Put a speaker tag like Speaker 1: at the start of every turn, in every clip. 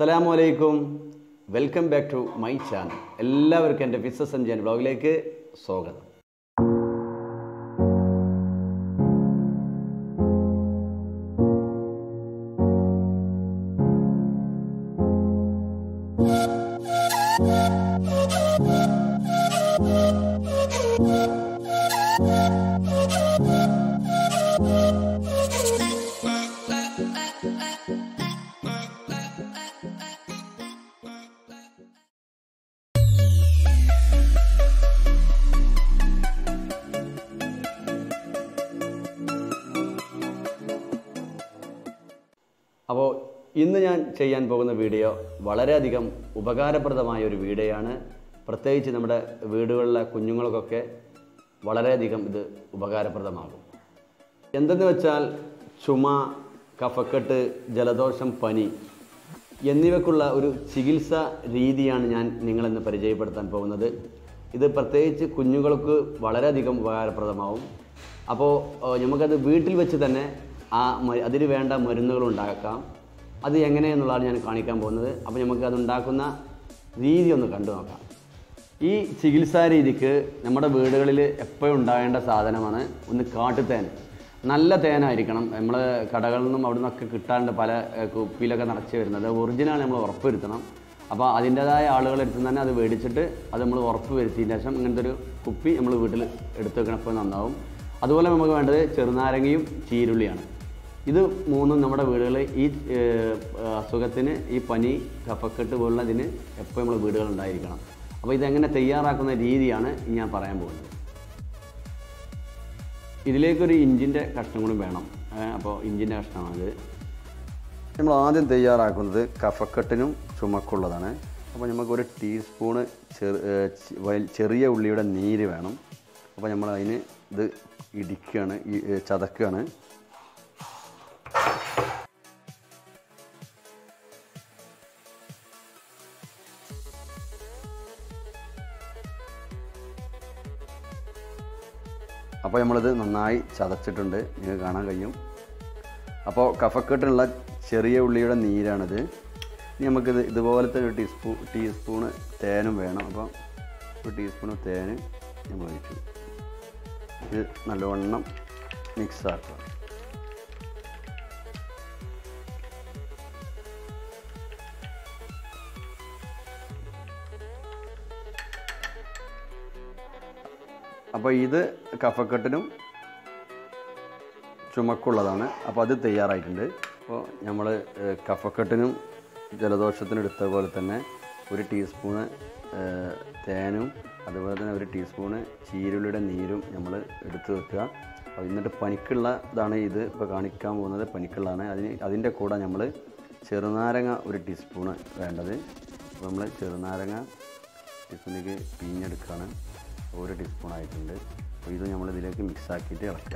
Speaker 1: അസ്സലാമു അലൈക്കും welcome back to my channel എല്ലാവർക്കും എൻ്റെ ഫിസസ് എൻജാൻ ബ്ലോഗിലേക്ക് സ്വാഗതം അപ്പോൾ ഇന്ന് ഞാൻ ചെയ്യാൻ പോകുന്ന വീഡിയോ വളരെയധികം ഉപകാരപ്രദമായ ഒരു വീഡിയോയാണ് പ്രത്യേകിച്ച് നമ്മുടെ വീടുകളിലെ കുഞ്ഞുങ്ങൾക്കൊക്കെ വളരെയധികം ഇത് ഉപകാരപ്രദമാകും എന്തെന്ന് വെച്ചാൽ ചുമ കഫക്കെട്ട് ജലദോഷം പനി എന്നിവയ്ക്കുള്ള ഒരു ചികിത്സാ രീതിയാണ് ഞാൻ നിങ്ങളിന്ന് പരിചയപ്പെടുത്താൻ പോകുന്നത് ഇത് പ്രത്യേകിച്ച് കുഞ്ഞുങ്ങൾക്ക് വളരെയധികം ഉപകാരപ്രദമാവും അപ്പോൾ ഏഹ്, നമുക്കത് വീട്ടിൽ വെച്ച് തന്നെ ആ മ- അതിന് വേണ്ട മരുന്നുകൾ ഉണ്ടാക്കാം അത് എങ്ങനെയെന്നുള്ളതാണ് ഞാൻ കാണിക്കാൻ പോകുന്നത് അപ്പോൾ നമുക്ക് അത് ഉണ്ടാക്കുന്ന രീതി ഒന്ന് കണ്ടു നോക്കാം ഈ ചികിത്സാ രീതിക്ക് നമ്മുടെ വീടുകളിൽ എപ്പോഴും ഉണ്ടാകേണ്ട സാധനമാണ് ഒന്ന് കാട്ടുതേൻ നല്ല തേനായിരിക്കണം നമ്മൾ കടകളിൽ നിന്നും അവിടെ നിന്നൊക്കെ കിട്ടാണ്ട് പല ഏഹ്, കുപ്പിയിലൊക്കെ നിറച്ച് വരുന്നത് ഒറിജിനൽ നമ്മൾ ഉറപ്പുവരുത്തണം അപ്പോൾ അതിൻ്റെതായ ആളുകൾ എടുത്ത് തന്നെ അത് മേടിച്ചിട്ട് അത് നമ്മൾ ഉറപ്പ് വരുത്തിയതിന് ശേഷം ഇങ്ങനത്തെ ഒരു കുപ്പി നമ്മൾ വീട്ടിൽ എടുത്ത് വെക്കണപ്പോൾ നന്നാവും അതുപോലെ നമുക്ക് വേണ്ടത് ചെറുനാരങ്ങയും ചീരുള്ളിയാണ് ഇത് മൂന്നും നമ്മുടെ വീടുകളിൽ ഈ ഏഹ്, അസുഖത്തിന് ഈ പനി കഫക്കെട്ട് പോലുള്ളതിന് എപ്പോൾ നമ്മൾ വീടുകൾ ഉണ്ടായിരിക്കണം അപ്പോൾ ഇതെങ്ങനെ തയ്യാറാക്കുന്ന രീതിയാണ് ഇനി ഞാൻ പറയാൻ പോകുന്നത് ഇതിലേക്കൊരു ഇഞ്ചിൻ്റെ കഷ്ണം കൂടി വേണം ഏഹ്, അപ്പോൾ ഇഞ്ചിൻ്റെ കഷ്ണമാണിത് നമ്മൾ ആദ്യം തയ്യാറാക്കുന്നത് കഫക്കെട്ടിനും ചുമക്കുള്ളതാണ് അപ്പോൾ നമുക്ക് ഒരു ടീസ്പൂണ് ചെറു ഏഹ്, ചെ- വൽ- ചെറിയ ഉള്ളിയുടെ നീര് വേണം അപ്പോൾ നമ്മൾ അതിന് ഇത് ഇടിക്കുകയാണ് ഈ ഏഹ്, ചതക്കുകയാണ് അപ്പോൾ നമ്മളിത് നന്നായി ചതച്ചിട്ടുണ്ട് നിങ്ങൾക്ക് കാണാൻ കഴിയും അപ്പോൾ കഫക്കെട്ടിനുള്ള ചെറിയ ഉള്ളിയുടെ നീരാണിത് ഇനി നമുക്കിത് ഇതുപോലത്തെ ഒരു ടീസ്പൂ ടീസ്പൂണ് തേനും വേണം അപ്പോൾ ഒരു ടീസ്പൂണ് തേന് നമ്മൾ ഒഴിച്ചു ഇത് നല്ലവണ്ണം മിക്സ് ആക്കുക അപ്പോൾ ഇത് കഫക്കെട്ടിനും ചുമക്കുള്ളതാണ് അപ്പോൾ അത് തയ്യാറായിട്ടുണ്ട് അപ്പോൾ നമ്മൾ കഫക്കെട്ടിനും ജലദോഷത്തിനും എടുത്ത പോലെ തന്നെ ഒരു ടീസ്പൂണ് ഏഹ്, തേനും അതുപോലെ തന്നെ ഒരു ടീസ്പൂണ് ചീരുള്ളിയുടെ നീരും നമ്മൾ എടുത്ത് വെക്കുക അപ്പോൾ എന്നിട്ട് പനിക്കുള്ള ഇതാണ് ഇത് ഇപ്പോൾ കാണിക്കാൻ പോകുന്നത് പനിക്കുള്ളതാണ് അതിന് അതിൻ്റെ കൂടെ നമ്മൾ ചെറുനാരങ്ങ ഒരു ടീസ്പൂണ് വേണ്ടത് അപ്പോൾ നമ്മൾ ചെറുനാരങ്ങ ടീസ്പൂണിലേക്ക് പിഴിഞ്ഞെടുക്കുകയാണ് ഒരു ടീസ്പൂൺ ആയിട്ടുണ്ട് അപ്പോൾ ഇത് നമ്മൾ ഇതിലേക്ക് മിക്സ് ആക്കിയിട്ട് ഇളക്കുക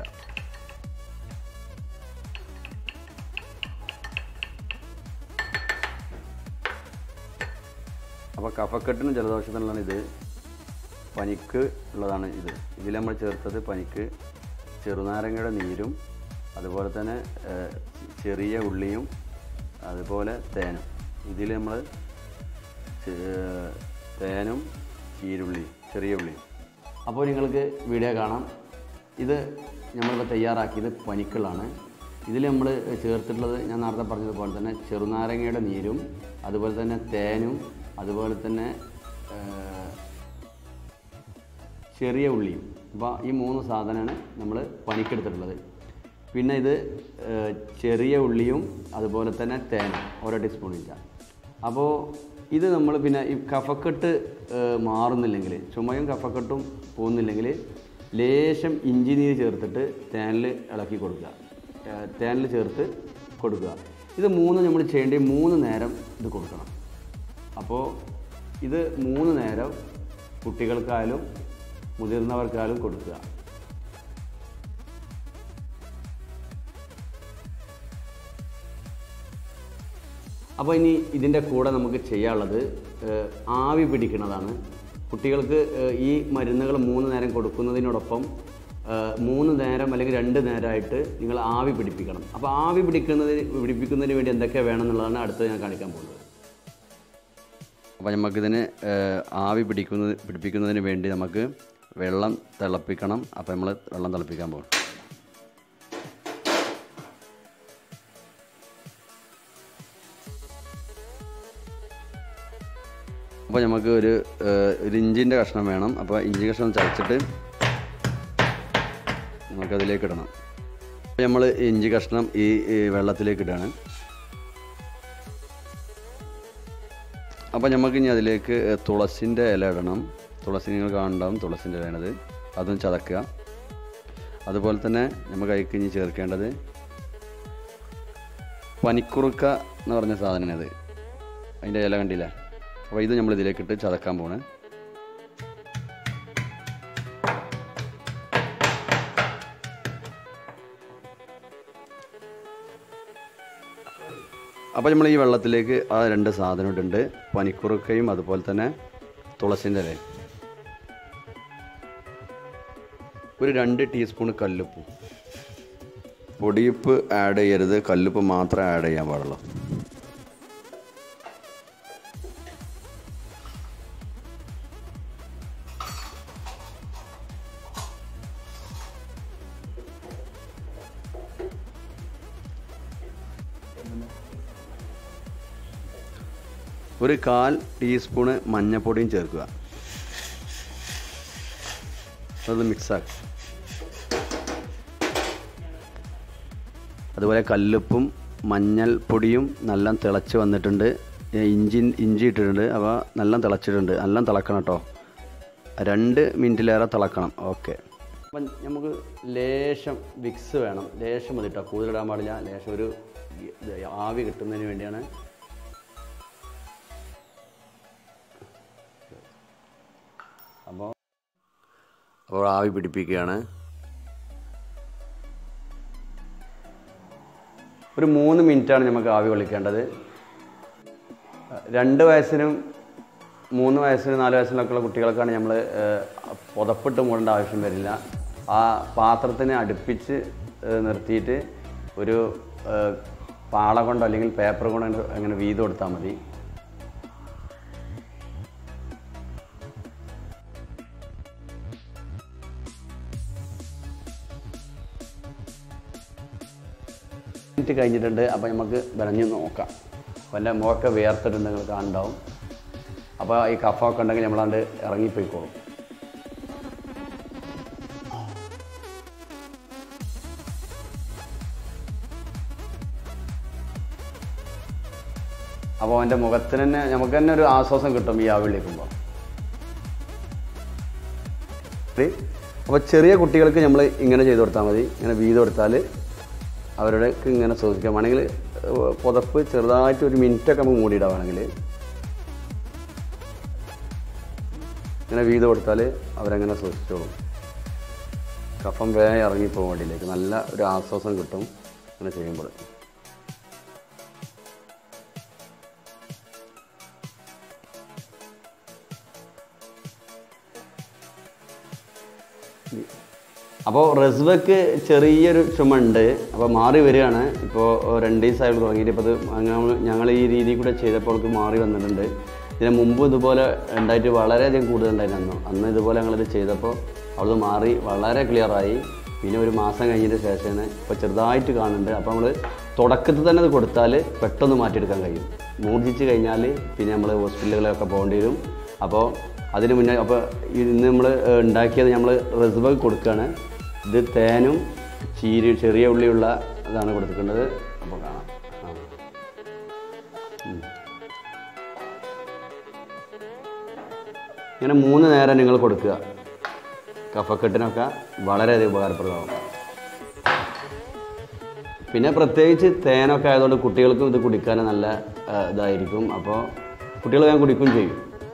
Speaker 1: അപ്പോൾ കഫക്കെട്ടിനും ജലദോഷത്തിനുള്ളതാണ് ഇത് പനിക്ക് ഉള്ളതാണ് ഇത് ഇതിൽ നമ്മൾ ചേർത്തത് പനിക്ക് ചെറുനാരങ്ങയുടെ നീരും അതുപോലെ തന്നെ ഏഹ്, ചെറിയ ഉള്ളിയും അതുപോലെ തേനും ഇതിൽ നമ്മൾ ചെ- തേനും ചീരുള്ളി ചെറിയ ഉള്ളിയും അപ്പോൾ നിങ്ങൾക്ക് വീഡിയോ കാണാം ഇത് നമ്മളിപ്പോൾ തയ്യാറാക്കിയത് പനിക്കുള്ളതാണ് ഇതിൽ നമ്മൾ ചേർത്തിട്ടുള്ളത് ഞാൻ നേരത്തെ പറഞ്ഞതുപോലെ തന്നെ ചെറുനാരങ്ങയുടെ നീരും അതുപോലെ തന്നെ തേനും അതുപോലെ തന്നെ ഏഹ്, ചെറിയ ഉള്ളിയും അപ്പോൾ ഈ മൂന്ന് സാധനമാണ് നമ്മൾ പനിക്കെടുത്തിട്ടുള്ളത് പിന്നെ ഇത് ഏഹ്, ചെറിയ ഉള്ളിയും അതുപോലെ തന്നെ തേനും ഓരോ ടീസ്പൂൺ ഇല്ല അപ്പോൾ ഇത് നമ്മൾ പിന്നെ ഈ കഫക്കെട്ട് ഏഹ്, മാറുന്നില്ലെങ്കിൽ ചുമയും കഫക്കെട്ടും പോകുന്നില്ലെങ്കിൽ ലേശം ഇഞ്ചി നീര് ചേർത്തിട്ട് തേനിൽ ഇളക്കി കൊടുക്കുക ഏഹ്, തേനിൽ ചേർത്ത് കൊടുക്കുക ഇത് മൂന്ന് നമ്മൾ ചെയ്യേണ്ടി മൂന്ന് നേരം ഇത് കൊടുക്കണം അപ്പോൾ ഇത് മൂന്ന് നേരം കുട്ടികൾക്കായാലും മുതിർന്നവർക്കായാലും കൊടുക്കുക അപ്പോൾ ഇനി ഇതിൻ്റെ കൂടെ നമുക്ക് ചെയ്യാനുള്ളത് ഏഹ്, ആവി പിടിക്കുന്നതാണ് കുട്ടികൾക്ക് ഏഹ്, ഈ മരുന്നുകൾ മൂന്ന് നേരം കൊടുക്കുന്നതിനോടൊപ്പം ഏഹ്, മൂന്ന് നേരം അല്ലെങ്കിൽ രണ്ട് നേരമായിട്ട് നിങ്ങൾ ആവി പിടിപ്പിക്കണം അപ്പോൾ ആവി പിടിക്കുന്നതിന് പിടിപ്പിക്കുന്നതിന് വേണ്ടി എന്തൊക്കെ വേണം എന്നുള്ളതാണ് അടുത്തത് ഞാൻ കാണിക്കാൻ പോകുന്നത് അപ്പോൾ നമുക്കിതിന് ഏഹ്, ആവി പിടിക്കുന്നത് പിടിപ്പിക്കുന്നതിന് വേണ്ടി നമുക്ക് വെള്ളം തിളപ്പിക്കണം അപ്പോൾ നമ്മൾ വെള്ളം തിളപ്പിക്കാൻ പോകും അപ്പോൾ നമുക്ക് ഒരു ഏഹ്, ഒരു ഇഞ്ചിൻ്റെ കഷ്ണം വേണം അപ്പോൾ ഇഞ്ചി കഷ്ണം ചതച്ചിട്ട് നമുക്കതിലേക്ക് ഇടണം അപ്പോൾ നമ്മൾ ഇഞ്ചി കഷ്ണം ഈ ഈ വെള്ളത്തിലേക്ക് ഇടാണ് അപ്പോൾ നമുക്ക് ഇനി അതിലേക്ക് തുളസിൻ്റെ ഇല ഇടണം തുളസി നിങ്ങൾ കാണുന്നുണ്ടാവും തുളസിൻ്റെ ഇലയാണത് അതും ചതക്കുക അതുപോലെ തന്നെ നമുക്ക് അതിലേക്ക് ഇനി ചേർക്കേണ്ടത് പനിക്കുറുക്ക എന്ന് പറഞ്ഞ സാധനമാണത് അതിൻ്റെ ഇല കണ്ടില്ല അപ്പോൾ ഇത് നമ്മൾ ഇതിലേക്കിട്ട് ചതക്കാൻ പോണേ അപ്പോൾ നമ്മൾ ഈ വെള്ളത്തിലേക്ക് ആ രണ്ട് സാധനം ഇടുന്നുണ്ട് പനിക്കുറുക്കയും അതുപോലെ തന്നെ തുളസിൻ്റെ ഇലയും ഒരു രണ്ട് ടീസ്പൂൺ കല്ലുപ്പും പൊടിയുപ്പ് ആഡ് ചെയ്യരുത് കല്ലുപ്പ് മാത്രമേ ആഡ് ചെയ്യാൻ പാടുള്ളൂ ഒരു കാൽ ടീസ്പൂണ് മഞ്ഞൾപ്പൊടിയും ചേർക്കുക അത് മിക്സാക്കുക അതുപോലെ കല്ലുപ്പും മഞ്ഞൾപ്പൊടിയും നല്ല തിളച്ച് വന്നിട്ടുണ്ട് ഏ, ഇഞ്ചി ഇഞ്ചി ഇട്ടിട്ടുണ്ട് അപ്പോൾ നല്ല തിളച്ചിട്ടുണ്ട് നല്ല തിളക്കണം കേട്ടോ രണ്ട് മിനിറ്റിലേറെ തിളക്കണം ഓക്കെ അപ്പം നമുക്ക് ലേശം വിക്സ് വേണം ലേശം മതി കേട്ടോ കൂടുതലിടാൻ പാടില്ല ലേശം ഒരു ഇത് ആവി കിട്ടുന്നതിന് വേണ്ടിയാണ് അപ്പോൾ അപ്പോൾ ആവി പിടിപ്പിക്കുകയാണ് ഒരു മൂന്ന് മിനിറ്റാണ് നമുക്ക് ആവി കൊള്ളിക്കേണ്ടത് രണ്ട് വയസ്സിനും മൂന്ന് വയസ്സിനും നാല് വയസ്സിനൊക്കെയുള്ള കുട്ടികൾക്കാണ് നമ്മൾ പുതപ്പിട്ട് മൂടേണ്ട ആവശ്യം വരില്ല ആ പാത്രത്തിനെ അടുപ്പിച്ച് ഏഹ്, നിർത്തിയിട്ട് ഒരു ഏഹ്, പാള കൊണ്ടോ അല്ലെങ്കിൽ പേപ്പർ കൊണ്ടോ അങ്ങനെ വീതം കൊടുത്താൽ മതി മിനിറ്റ് കഴിഞ്ഞിട്ടുണ്ട് അപ്പോൾ നമുക്ക് വിളഞ്ഞ് നോക്കാം അപ്പോൾ എൻ്റെ മുഖമൊക്കെ വേർത്തിട്ടുണ്ട് നിങ്ങൾ കാണുണ്ടാവും അപ്പോൾ ഈ കഫമൊക്കെ ഉണ്ടെങ്കിൽ നമ്മളാണ്ട് ഇറങ്ങിപ്പോയിക്കോളും അപ്പോൾ എൻ്റെ മുഖത്തിന് തന്നെ നമുക്ക് തന്നെ ഒരു ആശ്വാസം കിട്ടും ഈ ആവി വിളിക്കുമ്പോൾ അപ്പോൾ ചെറിയ കുട്ടികൾക്ക് നമ്മൾ ഇങ്ങനെ ചെയ്ത് കൊടുത്താൽ മതി ഇങ്ങനെ വീത് കൊടുത്താൽ അവരുടെ ഇങ്ങനെ ശ്രദ്ധിക്കാം വേണമെങ്കിൽ ഏഹ്, പുതപ്പ് ചെറുതായിട്ട് ഒരു മിനിറ്റൊക്കെ നമുക്ക് മൂടിയിടാം വേണമെങ്കിൽ ഇങ്ങനെ വീത് കൊടുത്താൽ അവരങ്ങനെ ശ്രദ്ധിച്ചോളും കഫം വേഗം ഇറങ്ങിപ്പോകും വണ്ടിയിലേക്ക് നല്ല ഒരു ആശ്വാസം കിട്ടും ഇങ്ങനെ ചെയ്യുമ്പോൾ അപ്പോൾ റസ്വക്ക് ചെറിയൊരു ചുമ ഉണ്ട് അപ്പോൾ മാറി വരികയാണ് ഇപ്പോൾ രണ്ട് ദിവസമായിട്ട് തുടങ്ങിയിട്ട് ഇപ്പോൾ അത് ഞങ്ങൾ ഞങ്ങൾ ഈ രീതിയിൽ കൂടെ ചെയ്തപ്പോൾ അവൾക്ക് മാറി വന്നിട്ടുണ്ട് ഇതിന് മുമ്പ് ഇതുപോലെ ഉണ്ടായിട്ട് വളരെയധികം കൂടുതലുണ്ടായിരുന്നു അന്ന് അന്ന് ഇതുപോലെ ഞങ്ങളിത് ചെയ്തപ്പോൾ അവളത് മാറി വളരെ ക്ലിയറായി പിന്നെ ഒരു മാസം കഴിഞ്ഞതിന് ശേഷമാണ് ഇപ്പോൾ ചെറുതായിട്ട് കാണുന്നുണ്ട് അപ്പോൾ നമ്മൾ തുടക്കത്തിൽ തന്നെ അത് കൊടുത്താൽ പെട്ടെന്ന് മാറ്റിയെടുക്കാൻ കഴിയും മൂർജിച്ച് കഴിഞ്ഞാൽ പിന്നെ നമ്മൾ ഹോസ്പിറ്റലുകളിലൊക്കെ പോകേണ്ടി വരും അപ്പോൾ അതിന് മുന്നേ അപ്പോൾ ഇന്ന് നമ്മൾ ഉണ്ടാക്കിയത് നമ്മൾ റെസിബക്ക് കൊടുക്കുകയാണ് ഇത് തേനും ചീരി ചെറിയ ഉള്ളിയുള്ള ഇതാണ് കൊടുത്തിട്ടുള്ളത് അപ്പോൾ കാണാം ആ. ഉം. ഇങ്ങനെ മൂന്ന് നേരം നിങ്ങൾ കൊടുക്കുക കഫക്കെട്ടിനൊക്കെ വളരെയധികം ഉപകാരപ്രദമാകും പിന്നെ പ്രത്യേകിച്ച് തേനൊക്കെ ആയതുകൊണ്ട് കുട്ടികൾക്കും ഇത് കുടിക്കാൻ നല്ല ആ, ഇതായിരിക്കും അപ്പോൾ കുട്ടികൾ വേഗം കുടിക്കുകയും ചെയ്യും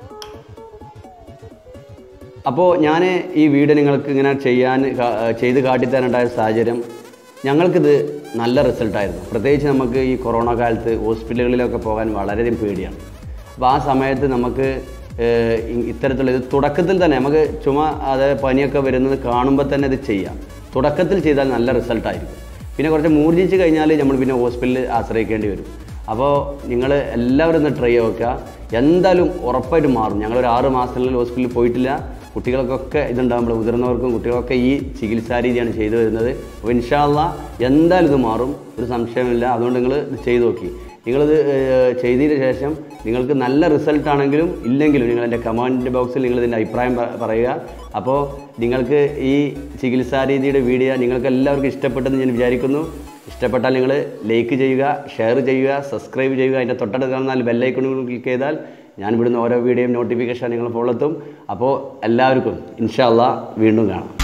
Speaker 1: അപ്പോൾ ഞാൻ ഈ വീഡിയോ നിങ്ങൾക്ക് ഇങ്ങനെ ചെയ്യാൻ കാ- ചെയ്ത് കാട്ടിത്തരാനുണ്ടായ സാഹചര്യം ഞങ്ങൾക്കിത് നല്ല റിസൾട്ടായിരുന്നു പ്രത്യേകിച്ച് നമുക്ക് ഈ കൊറോണ കാലത്ത് ഹോസ്പിറ്റലുകളിലൊക്കെ പോകാൻ വളരെയധികം പേടിയാണ് അപ്പോൾ ആ സമയത്ത് നമുക്ക് ഏഹ്, ഇ- ഇത്തരത്തിലുള്ള ഇത് തുടക്കത്തിൽ തന്നെ നമുക്ക് ചുമ അതായത് പനിയൊക്കെ വരുന്നത് കാണുമ്പോൾ തന്നെ ഇത് ചെയ്യാം തുടക്കത്തിൽ ചെയ്താൽ നല്ല റിസൾട്ടായിരിക്കും പിന്നെ കുറച്ച് മൂർജിച്ച് കഴിഞ്ഞാൽ നമ്മൾ പിന്നെ ഹോസ്പിറ്റലിൽ ആശ്രയിക്കേണ്ടി വരും അപ്പോൾ നിങ്ങൾ എല്ലാവരും ഒന്ന് ട്രൈ നോക്കുക എന്തായാലും ഉറപ്പായിട്ടും മാറും ഞങ്ങളൊരു ആറ് മാസത്തിനുള്ളിൽ ഹോസ്പിറ്റലിൽ പോയിട്ടില്ല കുട്ടികൾക്കൊക്കെ ഇതുണ്ടാകുമ്പോൾ മുതിർന്നവർക്കും കുട്ടികൾക്കൊക്കെ ഈ ചികിത്സാ രീതിയാണ് ചെയ്തു വരുന്നത് അപ്പോൾ ഇൻഷാല്ല എന്തായാലും ഇത് മാറും ഒരു സംശയമില്ല അതുകൊണ്ട് നിങ്ങൾ ഇത് ചെയ്തു നോക്കി നിങ്ങളിത് ഏഹ്, ചെയ്തതിന് ശേഷം നിങ്ങൾക്ക് നല്ല റിസൾട്ട് ആണെങ്കിലും ഇല്ലെങ്കിലും നിങ്ങൾ എൻ്റെ കമൻറ്റ് ബോക്സിൽ നിങ്ങൾ ഇതിൻ്റെ അഭിപ്രായം പ- പറയുക അപ്പോൾ നിങ്ങൾക്ക് ഈ ചികിത്സാ രീതിയുടെ വീഡിയോ നിങ്ങൾക്ക് എല്ലാവർക്കും ഇഷ്ടപ്പെട്ടെന്ന് ഞാൻ വിചാരിക്കുന്നു ഇഷ്ടപ്പെട്ടാൽ നിങ്ങൾ ലൈക്ക് ചെയ്യുക ഷെയർ ചെയ്യുക സബ്സ്ക്രൈബ് ചെയ്യുക അതിൻ്റെ തൊട്ടടുത്ത് കാണുന്ന ബെല്ലൈക്കണുകൾ ക്ലിക്ക് ചെയ്താൽ ഞാൻ ഇവിടുന്ന് ഓരോ വീഡിയോയും നോട്ടിഫിക്കേഷൻ നിങ്ങൾ ഫോളെത്തും അപ്പോൾ എല്ലാവർക്കും ഇൻഷാ അള്ളാ വീണ്ടും കാണാം